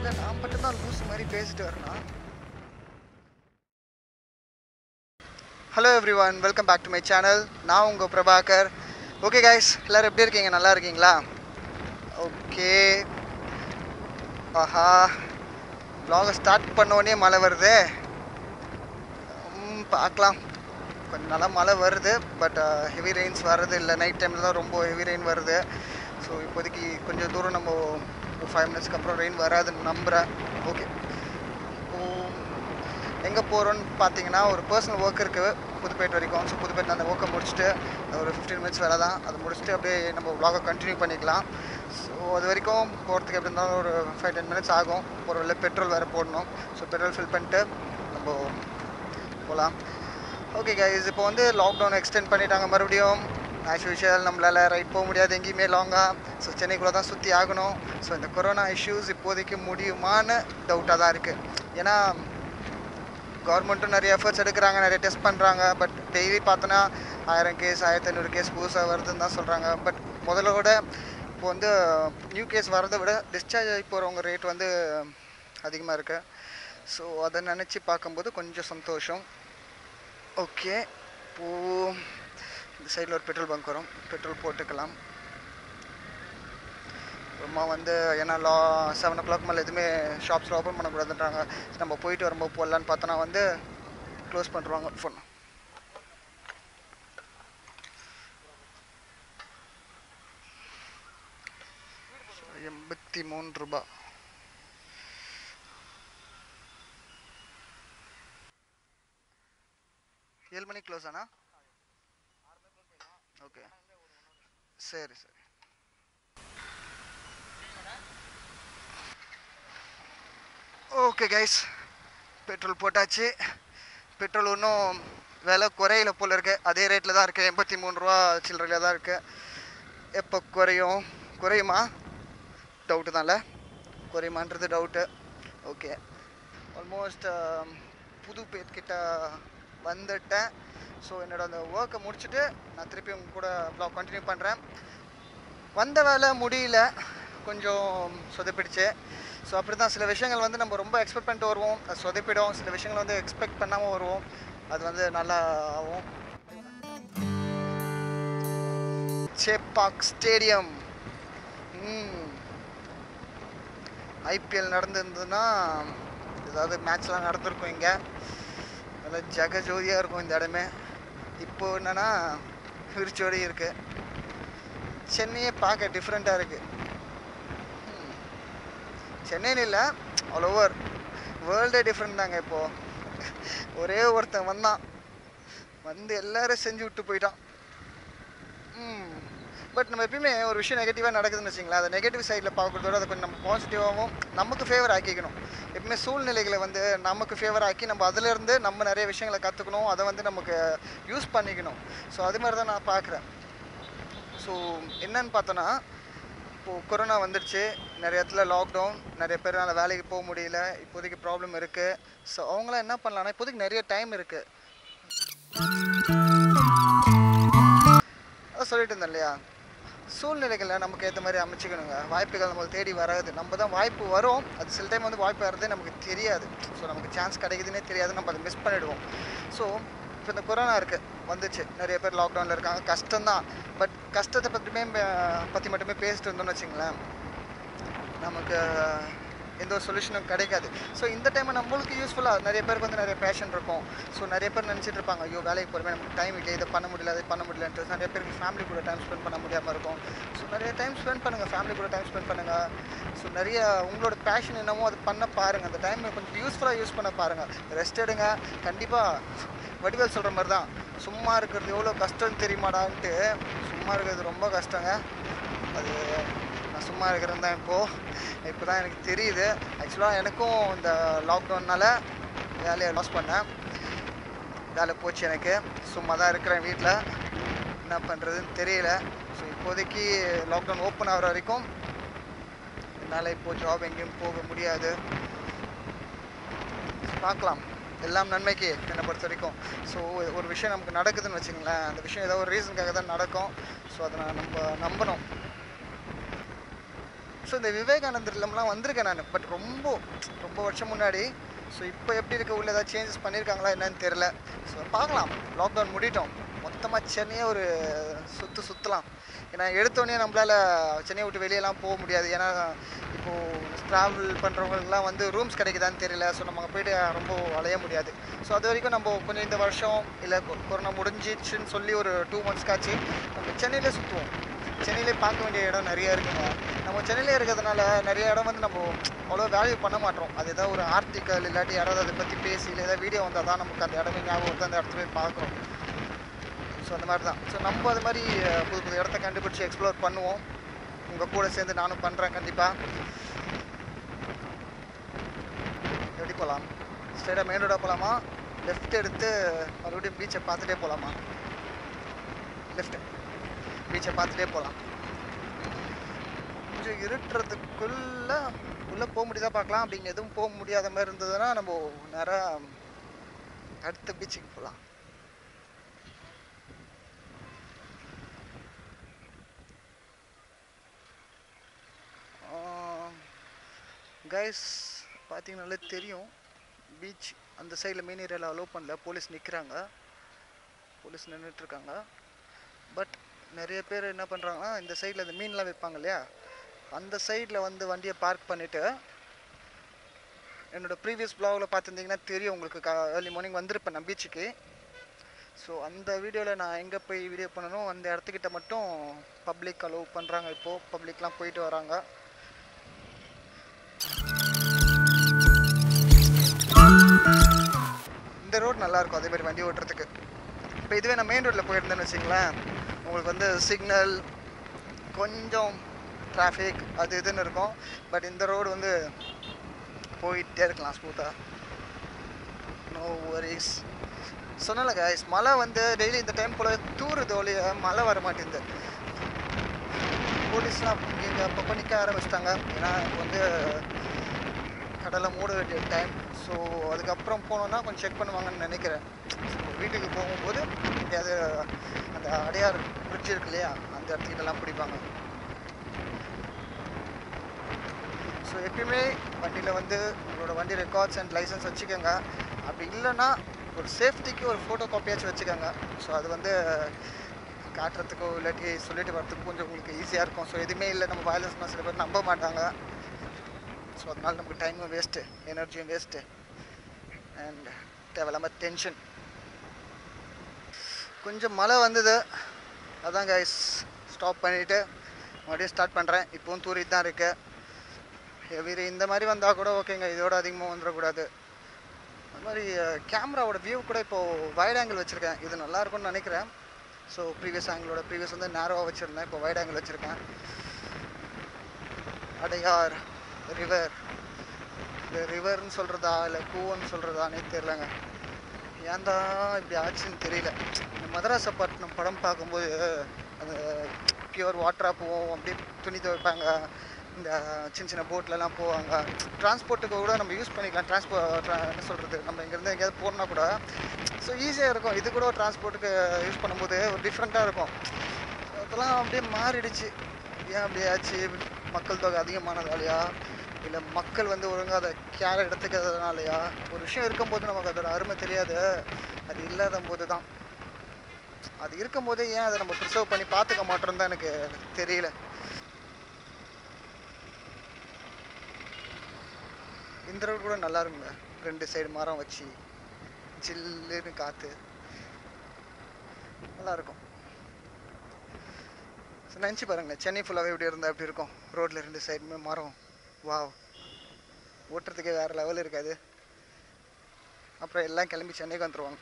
இல்லை நான் மட்டும்தான் லூஸ் மாதிரி பேசிட்டு வரணும் hello everyone welcome back to my channel நான் உங்கள் பிரபாகர் ஓகே கைஸ் எல்லோரும் எப்படி இருக்கீங்க நல்லா இருக்கீங்களா ஓகே ஆஹா vlog ஸ்டார்ட் பண்ண உடனே மழை வருது ம், பார்க்கலாம் கொஞ்சம் நல்லா மழை வருது பட் ஹெவி ரெயின்ஸ் வர்றது இல்லை நைட் டைமில் தான் ரொம்ப ஹெவி ரெயின் வருது ஸோ இப்போதைக்கு கொஞ்சம் தூரம் நம்ம ஒரு ஃபைவ் மினிட்ஸ்க்கு அப்புறம் ரெயின் வராதுன்னு நம்புகிறேன் ஓகே எங்கே போகிறோன்னு பார்த்தீங்கன்னா ஒரு பர்சனல் ஒர்க் இருக்குது புதுப்பேட்டை வரைக்கும் ஸோ புதுப்பேட்டை அந்த ஒர்க்கை முடிச்சுட்டு ஒரு ஃபிஃப்டீன் மினிட்ஸ் வேலை தான் அதை முடிச்சுட்டு அப்படியே நம்ம vlog-அ கண்டினியூ பண்ணிக்கலாம் ஸோ அது வரைக்கும் போகிறதுக்கு எப்படி இருந்தாலும் ஒரு ஃபைவ் டென் மினிட்ஸ் ஆகும் ஒரு வேளை பெட்ரோல் வேறு போடணும் ஸோ பெட்ரோல் ஃபில் பண்ணிட்டு நம்ம போகலாம் ஓகே கைஸ் இப்போ வந்து லாக்டவுன் எக்ஸ்டெண்ட் பண்ணிட்டாங்க மறுபடியும் ஆஸ் யூஷுவல் நம்மளால் ரைட் போக முடியாது எங்கேயுமே லாங்காக ஸோ சென்னைக்குள்ளே தான் சுற்றி ஆகணும் ஸோ இந்த கொரோனா இஷ்யூஸ் இப்போதைக்கு முடியுமான்னு டவுட்டாக தான் இருக்குது ஏன்னா கவர்மெண்ட்டும் நிறைய எஃபர்ட்ஸ் எடுக்கிறாங்க நிறைய டெஸ்ட் பண்ணுறாங்க பட் டெய்லி பார்த்தோன்னா ஆயிரம் கேஸ் ஆயிரத்தி ஐநூறு கேஸ் புதுசாக வருதுன்னு தான் சொல்கிறாங்க பட் முதல்ல விட இப்போ வந்து நியூ கேஸ் வரதை விட டிஸ்சார்ஜ் ஆகி போகிறவங்க ரேட் வந்து அதிகமாக இருக்குது ஸோ அதை நினச்சி பார்க்கும்போது கொஞ்சம் சந்தோஷம் ஓகே இப்போது இந்த சைடில் ஒரு பெட்ரோல் பங்க் வரும் பெட்ரோல் போட்டுக்கலாம் அப்புறமா வந்து ஏன்னா லா செவன் ஓ கிளாக் மேலே எதுவுமே ஷாப்ஸில் ஓப்பன் பண்ணக்கூடாதுன்றாங்க நம்ம போயிட்டு வரும்போது போடலான்னு பார்த்தோன்னா வந்து க்ளோஸ் பண்ணுறாங்க ஃபோன் எண்பத்தி மூணு ரூபா ஏழு மணிக்கு க்ளோஸ் ஆனா ஓகே சரி சரி ஓகே கைஸ் பெட்ரோல் போட்டாச்சு பெட்ரோல் இன்னும் விலை குறையில போல இருக்கு அதே ரேட்டில் தான் இருக்குது எண்பத்தி மூணு ரூபா சில்லறையில் தான் இருக்குது எப்போ குறையும் குறையுமா டவுட்டு தான்ல குறையுமான்றது டவுட்டு ஓகே ஆல்மோஸ்ட் புதுப்பேட் கிட்ட வந்துட்டேன் ஸோ என்னோட அந்த ஒர்க்கை முடிச்சுட்டு நான் திருப்பி உங்க கூட ப்ளாக் கண்டினியூ பண்ணுறேன் வந்த வேலை முடியல கொஞ்சம் சொதப்பிடுச்சு ஸோ அப்படி தான் சில விஷயங்கள் வந்து நம்ம ரொம்ப எக்ஸ்பெக்ட் பண்ணிட்டு வருவோம் அது சொதப்பிடும் சில விஷயங்கள் வந்து எக்ஸ்பெக்ட் பண்ணாமல் வருவோம் அது வந்து நல்லா ஆகும் சேப்பாக் ஸ்டேடியம் ஐபிஎல் நடந்திருந்ததுன்னா ஏதாவது மேட்ச்லாம் நடந்திருக்கும் இங்கே நல்லா ஜெகஜோதியாக இருக்கும் இந்த இடமே இப்போ என்னன்னா விரிச்சோடி இருக்குது சென்னையே பார்க்க டிஃப்ரெண்ட்டாக இருக்குது சென்னைன்னு இல்லை ஆல் ஓவர் வேர்ல்டே டிஃப்ரெண்ட் தாங்க இப்போது ஒரே ஒருத்தன் வந்தான் வந்து எல்லாரும் செஞ்சு விட்டு போயிட்டான் ம் பட் நம்ம எப்பயுமே ஒரு விஷயம் நெகட்டிவாக நடக்குதுன்னு வச்சிங்களேன் அதை நெகட்டிவ் சைடில் பார்க்குறதோட அதை கொஞ்சம் நம்ம பாசிட்டிவாகவும் நமக்கு ஃபேவர் ஆக்கிக்கணும் எப்பவுமே சூழ்நிலைகளை வந்து நமக்கு ஃபேவர் ஆக்கி நம்ம அதிலேருந்து நம்ம நிறைய விஷயங்களை கற்றுக்கணும் அதை வந்து நமக்கு யூஸ் பண்ணிக்கணும் ஸோ அது மாதிரி தான் நான் பார்க்குறேன் ஸோ என்னன்னு பார்த்தோன்னா இப்போது கொரோனா வந்துடுச்சு நிறைய இடத்துல லாக்டவுன் நிறைய பேரால் வேலைக்கு போக முடியல இப்போதைக்கு ப்ராப்ளம் இருக்குது ஸோ அவங்களாம் என்ன பண்ணலான்னா இப்போதைக்கு நிறைய டைம் இருக்குது அதான் சொல்லிட்டு இருந்தேன் இல்லையா சூழ்நிலைகளை நமக்கு ஏற்ற மாதிரி அமைச்சிக்கணுங்க வாய்ப்புகள் நம்மளுக்கு தேடி வராது நம்ம தான் வாய்ப்பு வரும் அது சில டைம் வந்து வாய்ப்பு வர்றதே நமக்கு தெரியாது ஸோ நமக்கு சான்ஸ் கிடைக்குதுன்னே தெரியாது நம்ம அதை மிஸ் பண்ணிடுவோம் ஸோ இப்போ இந்த கொரோனா இருக்குது வந்துச்சு நிறைய பேர் லாக்டவுனில் இருக்காங்க கஷ்டம்தான் பட் கஷ்டத்தை பற்றியுமே பற்றி மட்டுமே பேசிட்டு இருந்தோம்னு வச்சுங்களேன் நமக்கு எந்த ஒரு சொல்யூஷனும் கிடைக்காது ஸோ இந்த டைம் நம்மளுக்கு யூஸ்ஃபுல்லாக நிறைய பேருக்கு வந்து நிறைய பேஷன் இருக்கும் ஸோ நிறைய பேர் நினச்சிட்டு இருப்பாங்க ஐயோ வேலைக்கு போகிறமே நமக்கு டைம் இல்லை இதை பண்ண முடியல அதை பண்ண முடியலன்ட்டு நிறைய பேருக்கு ஃபேமிலி கூட டைம் ஸ்பெண்ட் பண்ண முடியாமல் இருக்கும் ஸோ நிறைய டைம் ஸ்பெண்ட் பண்ணுங்கள் ஃபேமிலி கூட டைம் ஸ்பெண்ட் பண்ணுங்கள் ஸோ நிறைய உங்களோட பேஷன் என்னமோ அது பண்ண பாருங்கள் அந்த டைமை கொஞ்சம் யூஸ்ஃபுல்லாக யூஸ் பண்ண பாருங்கள் ரெஸ்ட் எடுங்க கண்டிப்பாக வடிவேல் சொல்கிற மாதிரி தான் சும்மா இருக்கிறது எவ்வளோ கஷ்டம்னு தெரியுமாடான்ட்டு சும்மா இருக்கிறது ரொம்ப கஷ்டங்க அது நான் சும்மா இருக்கிறேன் தான் இப்போது இப்போ தான் எனக்கு தெரியுது ஆக்சுவலாக எனக்கும் இந்த லாக்டவுன்னால வேலையை லாஸ் பண்ணேன் வேலை போச்சு எனக்கு சும்மா தான் இருக்கிறேன் வீட்டில் என்ன பண்ணுறதுன்னு தெரியல ஸோ இப்போதைக்கு லாக்டவுன் ஓப்பன் ஆகிற வரைக்கும் என்னால் இப்போ ஜாப் எங்கேயும் போக முடியாது பார்க்கலாம் எல்லாம் நன்மைக்கு என்னை பொறுத்த வரைக்கும் ஸோ ஒரு விஷயம் நமக்கு நடக்குதுன்னு வச்சுங்களேன் அந்த விஷயம் ஏதோ ஒரு ரீசனுக்காக தான் நடக்கும் ஸோ அதை நான் நம்ம நம்பணும் ஸோ இந்த விவேகானந்தர் இல்லம்லாம் வந்திருக்கேன் நான் பட் ரொம்ப ரொம்ப வருஷம் முன்னாடி ஸோ இப்போ எப்படி இருக்க உள்ள ஏதாவது சேஞ்சஸ் பண்ணியிருக்காங்களா என்னன்னு தெரில ஸோ பார்க்கலாம் லாக்டவுன் முடிட்டோம் மொத்தமாக சென்னையே ஒரு சுற்று சுற்றலாம் ஏன்னா எடுத்தோடனே நம்மளால் சென்னையை விட்டு வெளியெல்லாம் போக முடியாது ஏன்னா இப்போது ட்ராவல் பண்ணுறவங்களுக்குலாம் வந்து ரூம்ஸ் கிடைக்குதான்னு தெரியல ஸோ நம்ம அங்கே போயிட்டு ரொம்ப அலைய முடியாது ஸோ அது வரைக்கும் நம்ம கொஞ்சம் இந்த வருஷம் இல்லை கொரோனா முடிஞ்சிச்சுன்னு சொல்லி ஒரு டூ மந்த்ஸ்க்காச்சு நம்ம சென்னையிலே சுற்றுவோம் சென்னையிலே பார்க்க வேண்டிய இடம் நிறைய இருக்குங்க நம்ம சென்னையிலே இருக்கிறதுனால நிறைய இடம் வந்து நம்ம அவ்வளோ வேல்யூ பண்ண மாட்டோம் அது ஏதாவது ஒரு ஆர்டிக்கல் இல்லாட்டி யாராவது அதை பற்றி பேசி இல்லை ஏதாவது வீடியோ வந்தால் தான் நமக்கு அந்த இடமே ஞாபகம் வந்து அந்த இடத்துல போய் பார்க்குறோம் ஸோ அந்த மாதிரி தான் ஸோ நம்ம அது மாதிரி அஹ், புது புது இடத்த கண்டுபிடிச்சி எக்ஸ்ப்ளோர் பண்ணுவோம் உங்கள் கூட சேர்ந்து நானும் பண்ணுறேன் கண்டிப்பாக எப்படி போகலாம் ஸ்ட்ரைட்டாக மெயின் ரோடாக போகலாமா லெஃப்ட் எடுத்து மறுபடியும் பீச்சை பார்த்துட்டே போகலாமா லெஃப்ட் பீச்சை பார்த்துட்டே போகலாம் கொஞ்சம் இருட்டுறதுக்குள்ள உள்ளே போக முடியுதா பார்க்கலாம் அப்படிங்க எதுவும் போக முடியாத மாதிரி இருந்ததுன்னா நம்ம நேராக அடுத்த பீச்சுக்கு போகலாம் கைஸ் பார்த்தீங்கனாலே தெரியும் பீச் அந்த சைடில் மெயின் ஏரியாவில் அலோவ் பண்ணல போலீஸ் நிற்கிறாங்க போலீஸ் நின்றுட்டுருக்காங்க பட் நிறைய பேர் என்ன பண்ணுறாங்கன்னா இந்த சைடில் இந்த மீன்லாம் விற்பாங்க இல்லையா அந்த சைடில் வந்து வண்டியை பார்க் பண்ணிவிட்டு என்னோட ப்ரீவியஸ் ப்ளாகில் பார்த்துருந்தீங்கன்னா தெரியும் உங்களுக்கு கா ஏர்லி மார்னிங் வந்திருப்பேன் நான் பீச்சுக்கு ஸோ அந்த வீடியோவில் நான் எங்கே போய் வீடியோ பண்ணணும் அந்த இடத்துக்கிட்ட மட்டும் பப்ளிக் அலோவ் பண்ணுறாங்க இப்போது பப்ளிக்லாம் போயிட்டு வராங்க இந்த ரோட் நல்லா இருக்கும் அதே மாதிரி வண்டி ஓட்டுறதுக்கு இப்போ இதுவே நான் மெயின் ரோட்டில் போயிருந்தேன்னு வச்சிங்களேன் உங்களுக்கு வந்து சிக்னல் கொஞ்சம் டிராஃபிக் அது இதுன்னு இருக்கும் பட் இந்த ரோடு வந்து போயிட்டே இருக்கலாம் ஸ்மூத்தாக நோ வரிஸ் சொன்னல கைஸ் மழை வந்து டெய்லி இந்த டைம் போல் தூறுது ஒழிய மழை வர மாட்டேங்குது போலீஸ்லாம் இங்கே அப்பப்போ நிற்க ஆரம்பிச்சிட்டாங்க ஏன்னா இப்போ வந்து கடலை மூட வேண்டிய டைம் ஸோ அதுக்கப்புறம் போனோன்னா கொஞ்சம் செக் பண்ணுவாங்கன்னு நினைக்கிறேன் வீட்டுக்கு போகும்போது எங்கேயாவது அந்த அடையார் பிரிட்ஜ் இருக்கு இல்லையா அந்த இடத்துக்கிட்டலாம் பிடிப்பாங்க ஸோ எப்பயுமே வண்டியில் வந்து உங்களோட வண்டி ரெக்கார்ட்ஸ் அண்ட் லைசன்ஸ் வச்சுக்கோங்க அப்படி இல்லைன்னா ஒரு சேஃப்டிக்கு ஒரு ஃபோட்டோ காப்பியாச்சும் வச்சுக்கோங்க ஸோ அது வந்து காட்டுறதுக்கோ இல்லாட்டி சொல்லிட்டு வரதுக்கு கொஞ்சம் உங்களுக்கு ஈஸியாக இருக்கும் ஸோ எதுவுமே இல்லை நம்ம வயலன்ஸ்னால் சில பேர் நம்ப மாட்டாங்க ஸோ அதனால நமக்கு டைமும் வேஸ்ட்டு எனர்ஜியும் வேஸ்ட்டு அண்ட் தேவையில்லாமல் டென்ஷன் கொஞ்சம் மழை வந்தது அதான் கைஸ் ஸ்டாப் பண்ணிவிட்டு மறுபடியும் ஸ்டார்ட் பண்ணுறேன் இப்போவும் தூரிட்டு தான் இருக்கு ஹெவி இந்த மாதிரி வந்தால் கூட ஓகேங்க இதோட அதிகமாக வந்துடக்கூடாது அது மாதிரி கேமராவோட வியூ கூட இப்போது வைட் ஆங்கிள் வச்சுருக்கேன் இது நல்லா இருக்கும்னு நினைக்கிறேன் ஸோ ப்ரீவியஸ் ஆங்கிளோட ப்ரீவியஸ் வந்து நேரோவாக வச்சுருந்தேன் இப்போ வைட் ஆங்கிள் வச்சுருக்கேன் அடையார் ரிவர் இந்த ரிவர்னு சொல்கிறதா இல்லை கூவன்னு சொல்கிறதானே தெரிலங்க ஏன் தான் இப்படி ஆச்சுன்னு தெரியல இந்த மதராசப்பட்டினம் படம் பார்க்கும்போது அந்த பியூர் வாட்டராக போவோம் அப்படியே துணி துவைப்பாங்க இந்த சின்ன சின்ன போட்லலாம் போவாங்க டிரான்ஸ்போர்ட்டுக்கு கூட நம்ம யூஸ் பண்ணிக்கலாம் டிரான்ஸ்போ என்ன சொல்கிறது நம்ம இங்கேருந்து எங்கேயாவது போகணுன்னா கூட ஸோ ஈஸியாக இருக்கும் இது கூட டிரான்ஸ்போர்ட்டுக்கு யூஸ் பண்ணும்போது ஒரு டிஃப்ரெண்ட்டாக இருக்கும் அதெல்லாம் அப்படியே மாறிடுச்சு ஏன் அப்படி ஆச்சு மக்கள் தொகை அதிகமானதாலையா இல்லை மக்கள் வந்து ஒழுங்காக அதை கேர் எடுத்துக்கிறதுனாலயா ஒரு விஷயம் இருக்கும்போது நமக்கு அதோட அருமை தெரியாது அது இல்லாத போது தான் அது இருக்கும்போதே ஏன் அதை நம்ம ப்ரிசர்வ் பண்ணி பார்த்துக்க மாட்டோம் தான் எனக்கு தெரியல இந்த ரோடு கூட நல்லா இருக்குங்க ரெண்டு சைடு மரம் வச்சு ஜில்லுன்னு காற்று நல்லா இருக்கும் ஸோ நினச்சி பாருங்களேன் சென்னை ஃபுல்லாகவே இப்படி இருந்தால் எப்படி இருக்கும் ரோட்டில் ரெண்டு சைடுமே மரம் வாவ் ஓட்டுறதுக்கே வேறு லெவல் இருக்காது அப்புறம் எல்லாம் கிளம்பி சென்னைக்கு வந்துருவாங்க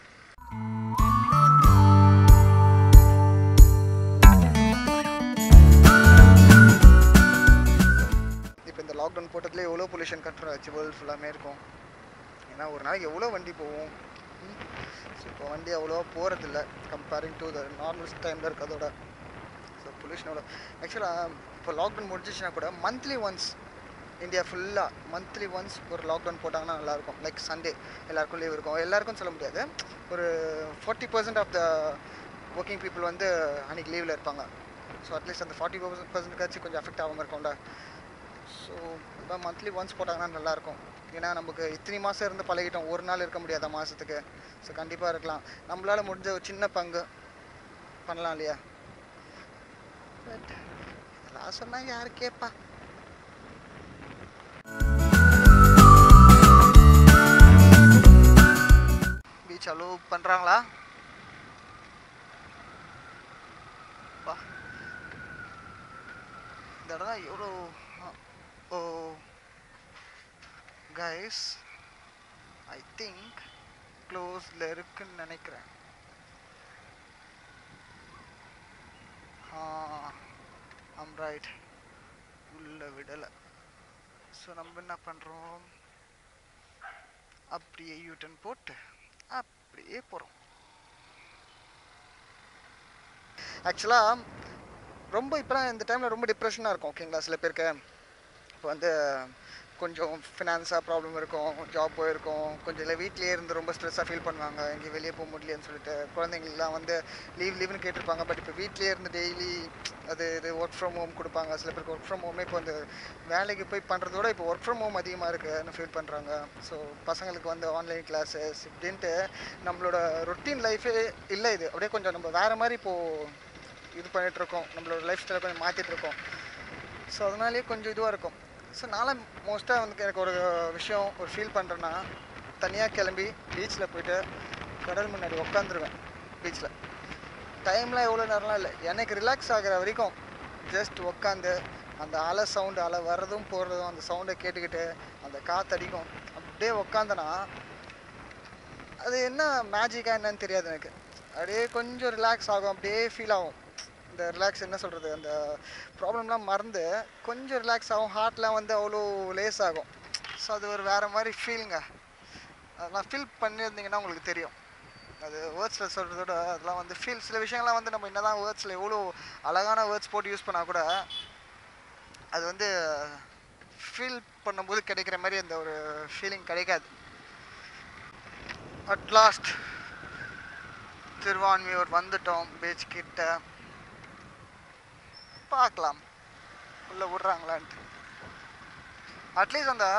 இப்போ இந்த லாக்டவுன் போட்டதுலேயே எவ்வளோ பொல்யூஷன் கண்ட்ரோல் ஆச்சு வேர்ல்டு ஃபுல்லாமே இருக்கும் ஏன்னா ஒரு நாளைக்கு எவ்வளோ வண்டி போகும் ஸோ இப்போ வண்டி அவ்வளோவா போகிறதில்ல கம்பேரிங் டு த நார்மல் டைமில் இருக்கிறதோட ஸோ பொல்யூஷனோட ஆக்சுவலாக இப்போ லாக்டவுன் முடிஞ்சிச்சுன்னா கூட மந்த்லி ஒன்ஸ் இந்தியா ஃபுல்லாக மந்த்லி ஒன்ஸ் ஒரு லாக்டவுன் போட்டாங்கன்னா நல்லாயிருக்கும் லைக் சண்டே எல்லாருக்கும் லீவ் இருக்கும் எல்லாருக்கும் சொல்ல முடியாது ஒரு forty percent of the working people வந்து அன்றைக்கி லீவில் இருப்பாங்க ஸோ அட்லீஸ்ட் அந்த ஃபார்ட்டி பர்சன்ட்காச்சும் கொஞ்சம் அஃபெக்ட் ஆகாமல் இருக்கும்ல ஸோ இப்போ மந்த்லி ஒன்ஸ் போட்டாங்கன்னா நல்லாயிருக்கும் ஏன்னா நமக்கு இத்தனை மாதம் இருந்து பழகிட்டோம் ஒரு நாள் இருக்க முடியாத மாதத்துக்கு ஸோ கண்டிப்பாக இருக்கலாம் நம்மளால் முடிஞ்ச ஒரு சின்ன பங்கு பண்ணலாம் இல்லையா பட் இதெல்லாம் சொன்னால் யார் கேட்பா பீச் அலோவ் பண்ணுறாங்களா பா இந்த இடம் எவ்வளோ ஓ கைஸ் ஐ திங்க் க்ளோஸில் இருக்குன்னு நினைக்கிறேன் ஆ ஆம் ரைட் உள்ள விடலை ஸோ நம்ம என்ன பண்ணுறோம் அப்படியே யூட்டன் போட்டு அப்படியே போகிறோம் ஆக்சுவலாக ரொம்ப இப்போலாம் இந்த டைமில் ரொம்ப டிப்ரெஷனாக இருக்கும் ஓகேங்களா சில பேருக்கு இப்போ வந்து கொஞ்சம் ஃபினான்ஸாக ப்ராப்ளம் இருக்கும் ஜாப் போயிருக்கும் கொஞ்சம் இல்லை வீட்லேயே இருந்து ரொம்ப ஸ்ட்ரெஸ்ஸாக ஃபீல் பண்ணுவாங்க எங்கேயும் வெளியே போக முடியலன்னு சொல்லிட்டு குழந்தைங்களுக்குலாம் வந்து லீவ் லீவ்னு கேட்டிருப்பாங்க பட் இப்போ வீட்லேயே இருந்து டெய்லி அது இது ஒர்க் ஃப்ரம் ஹோம் கொடுப்பாங்க சில பேருக்கு ஒர்க் ஃப்ரம் ஹோமே இப்போ வந்து வேலைக்கு போய் பண்ணுறதோட இப்போ ஒர்க் ஃப்ரம் ஹோம் அதிகமாக இருக்குன்னு ஃபீல் பண்ணுறாங்க ஸோ பசங்களுக்கு வந்து ஆன்லைன் கிளாஸஸ் இப்படின்ட்டு நம்மளோட ரொட்டீன் லைஃபே இல்லை இது அப்படியே கொஞ்சம் நம்ம வேறு மாதிரி இப்போது இது பண்ணிட்டு இருக்கோம் நம்மளோட லைஃப் ஸ்டைலை கொஞ்சம் மாற்றிட்டு இருக்கோம் ஸோ அதனாலேயே கொஞ்சம் இதுவாக இருக்கும் ஸோ நானும் மோஸ்ட்டாக வந்து எனக்கு ஒரு விஷயம் ஒரு ஃபீல் பண்ணுறேன்னா தனியாக கிளம்பி பீச்சில் போயிட்டு கடல் முன்னாடி உட்காந்துருவேன் பீச்சில் டைம்லாம் எவ்வளோ நேரம்லாம் இல்லை எனக்கு ரிலாக்ஸ் ஆகிற வரைக்கும் ஜஸ்ட் உட்காந்து அந்த அலை சவுண்டு அலை வர்றதும் போகிறதும் அந்த சவுண்டை கேட்டுக்கிட்டு அந்த காற்றடிக்கும் அப்படியே உட்காந்தனா அது என்ன மேஜிக்காக என்னன்னு தெரியாது எனக்கு அப்படியே கொஞ்சம் ரிலாக்ஸ் ஆகும் அப்படியே ஃபீல் ஆகும் இந்த ரிலாக்ஸ் என்ன சொல்கிறது அந்த ப்ராப்ளம்லாம் மறந்து கொஞ்சம் ரிலாக்ஸ் ஆகும் ஹார்ட்லாம் வந்து அவ்வளோ லேஸ் ஆகும் ஸோ அது ஒரு வேறு மாதிரி ஃபீலுங்க அதெல்லாம் ஃபீல் பண்ணியிருந்தீங்கன்னா உங்களுக்கு தெரியும் அது வேர்ட்ஸில் சொல்கிறதோட அதெல்லாம் வந்து ஃபீல் சில விஷயங்கள்லாம் வந்து நம்ம என்னதான் வேர்ட்ஸில் எவ்வளோ அழகான வேர்ட்ஸ் போட்டு யூஸ் பண்ணால் கூட அது வந்து ஃபீல் பண்ணும்போது கிடைக்கிற மாதிரி அந்த ஒரு ஃபீலிங் கிடைக்காது அட் லாஸ்ட் திருவான்மியூர் வந்துட்டோம் பீச் கிட்ட பார்க்கலாம் உள்ளே விட்றாங்களான்ட்டு அட்லீஸ்ட் அந்த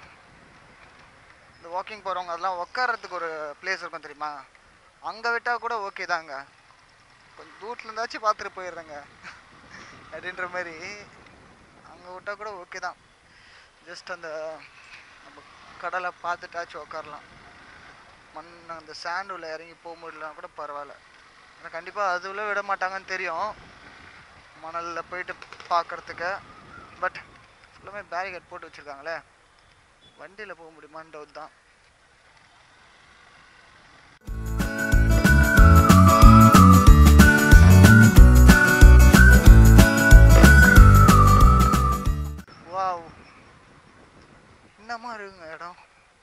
இந்த வாக்கிங் போகிறவங்க அதெல்லாம் உட்கார்றதுக்கு ஒரு பிளேஸ் இருக்கும் தெரியுமா அங்கே விட்டால் கூட ஓகே தாங்க கொஞ்சம் தூரத்தில் இருந்தாச்சும் பார்த்துட்டு போயிடுறேங்க அப்படின்ற மாதிரி அங்கே விட்டால் கூட ஓகே தான் ஜஸ்ட் அந்த நம்ம கடலை பார்த்துட்டாச்சும் உட்காரலாம் மண் அந்த sand உள்ள இறங்கி போக முடியலனா கூட பரவாயில்ல ஆனால் கண்டிப்பாக அதுல விட மாட்டாங்கன்னு தெரியும் மணலில் போயிட்டு பார்க்கறதுக்கு பட் ஃபுல்லாமே பேரிகேட் போட்டு வச்சுருக்காங்களே வண்டியில் போக முடியுமான்னு டவுட் தான் வாவ் என்னமா இருக்குங்க இடம்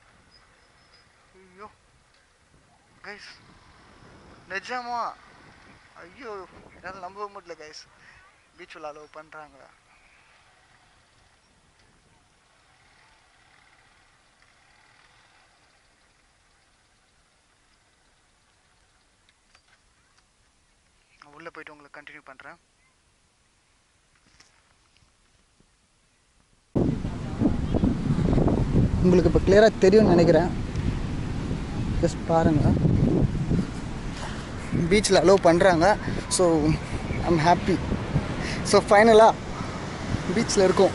ஐயோ கைஸ் நிஜமா ஐயோ என்னால் நம்பவே முடியல கைஸ் பீச் உள்ள அலோவ் பண்ணுறாங்க உள்ளே போயிட்டு உங்களுக்கு கண்டினியூ பண்ணுறேன் உங்களுக்கு இப்போ கிளியராக தெரியும்னு நினைக்கிறேன் ஜஸ்ட் பாருங்கள் பீச்சில் அலோவ் பண்ணுறாங்க ஸோ ஐம் ஹாப்பி ஸோ ஃபைனலாக பீச்சில் இருக்கோம்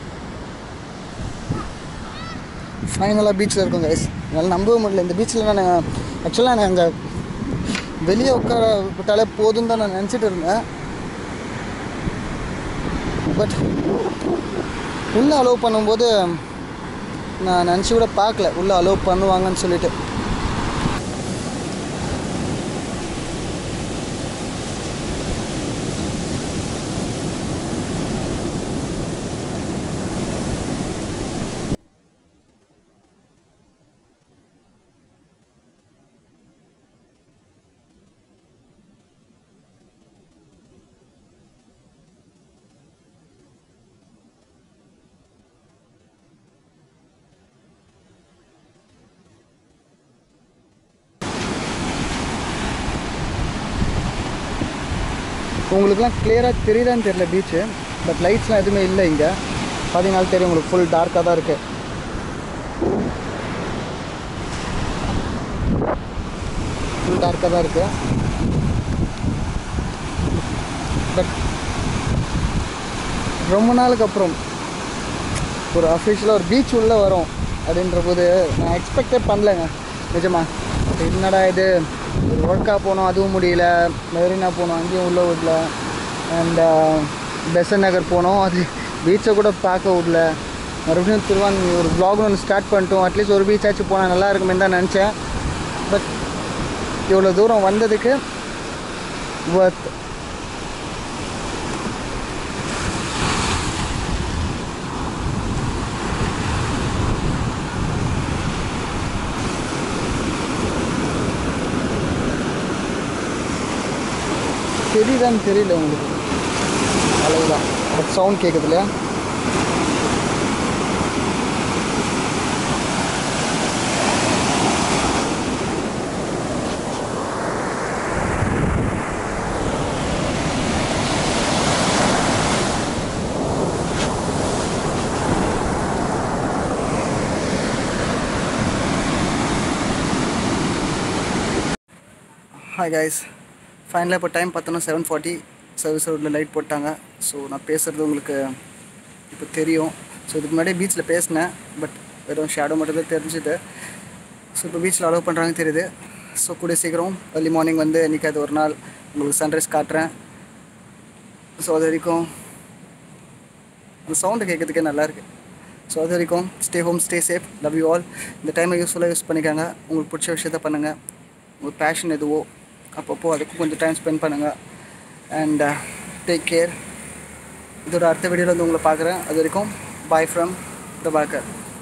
ஃபைனலாக பீச்சில் இருக்கோம் கைஸ் என்னால் நம்பவே முடியல இந்த பீச்சில் நான் ஆக்சுவலாக நான் அங்கே வெளியே உட்கார விட்டாலே போதும் தான் நான் நினச்சிட்டு இருந்தேன் பட் உள்ளே அலோவ் பண்ணும்போது நான் நினச்சி கூட பார்க்கல உள்ளே அலோவ் பண்ணுவாங்கன்னு சொல்லிட்டு உங்களுக்குலாம் கிளியராக தெரியுதான்னு தெரியல பீச்சு பட் லைட்ஸ்லாம் எதுவுமே இல்லை இங்கே பார்த்தீங்கனாலும் தெரியும் உங்களுக்கு ஃபுல் டார்க்காக தான் இருக்குது ஃபுல் டார்க்காக தான் இருக்குது பட் ரொம்ப நாளுக்கு அப்புறம் ஒரு அஃபிஷியலாக ஒரு பீச் உள்ளே வரும் அப்படின்ற போது நான் எக்ஸ்பெக்டே பண்ணலைங்க நிஜமா என்னடா இது ஒரு ஒர்க்காக போனோம் அதுவும் முடியல மெரினா போனோம் அங்கேயும் உள்ளே விடல அண்ட் பெசன் நகர் போனோம் அது பீச்சை கூட பார்க்க விடல மறுபடியும் திருவான் ஒரு vlog ஒன்று ஸ்டார்ட் பண்ணிட்டோம் அட்லீஸ்ட் ஒரு பீச்சாச்சும் போனால் நல்லா இருக்குமே தான் நினச்சேன் பட் இவ்வளோ தூரம் வந்ததுக்கு ஒர்த் தெரியுதான்னு தெரியல உங்களுக்கு அவ்வளவுதான் பட் சவுண்ட் கேட்குது இல்லையா ஹாய் கைஸ் ஃபைனலாக இப்போ டைம் பார்த்தோன்னா செவன் ஃபார்ட்டி சர்வீஸ் ரோட்டில் லைட் போட்டாங்க ஸோ நான் பேசுகிறது உங்களுக்கு இப்போ தெரியும் ஸோ இதுக்கு முன்னாடி பீச்சில் பேசினேன் பட் வெறும் ஷேடோ மட்டும் தான் தெரிஞ்சுது ஸோ இப்போ பீச்சில் அலோவ் பண்ணுறாங்க தெரியுது ஸோ கூடிய சீக்கிரம் early மார்னிங் வந்து இன்றைக்கி அது ஒரு நாள் உங்களுக்கு சன்ரைஸ் காட்டுறேன் ஸோ அது வரைக்கும் அந்த சவுண்டு கேட்கறதுக்கே நல்லாயிருக்கு ஸோ அது வரைக்கும் stay home stay safe love you all இந்த டைமை யூஸ்ஃபுல்லாக யூஸ் பண்ணிக்கோங்க உங்களுக்கு பிடிச்ச விஷயத்த பண்ணுங்கள் உங்கள் பேஷன் எதுவோ அப்பப்போ அதுக்கும் கொஞ்சம் டைம் ஸ்பெண்ட் பண்ணுங்கள் அண்ட் டேக் கேர் இதோட அடுத்த வீடியோவில் வந்து உங்களை பார்க்குறேன் அது வரைக்கும் பாய் ஃப்ரம் பிரபாகர்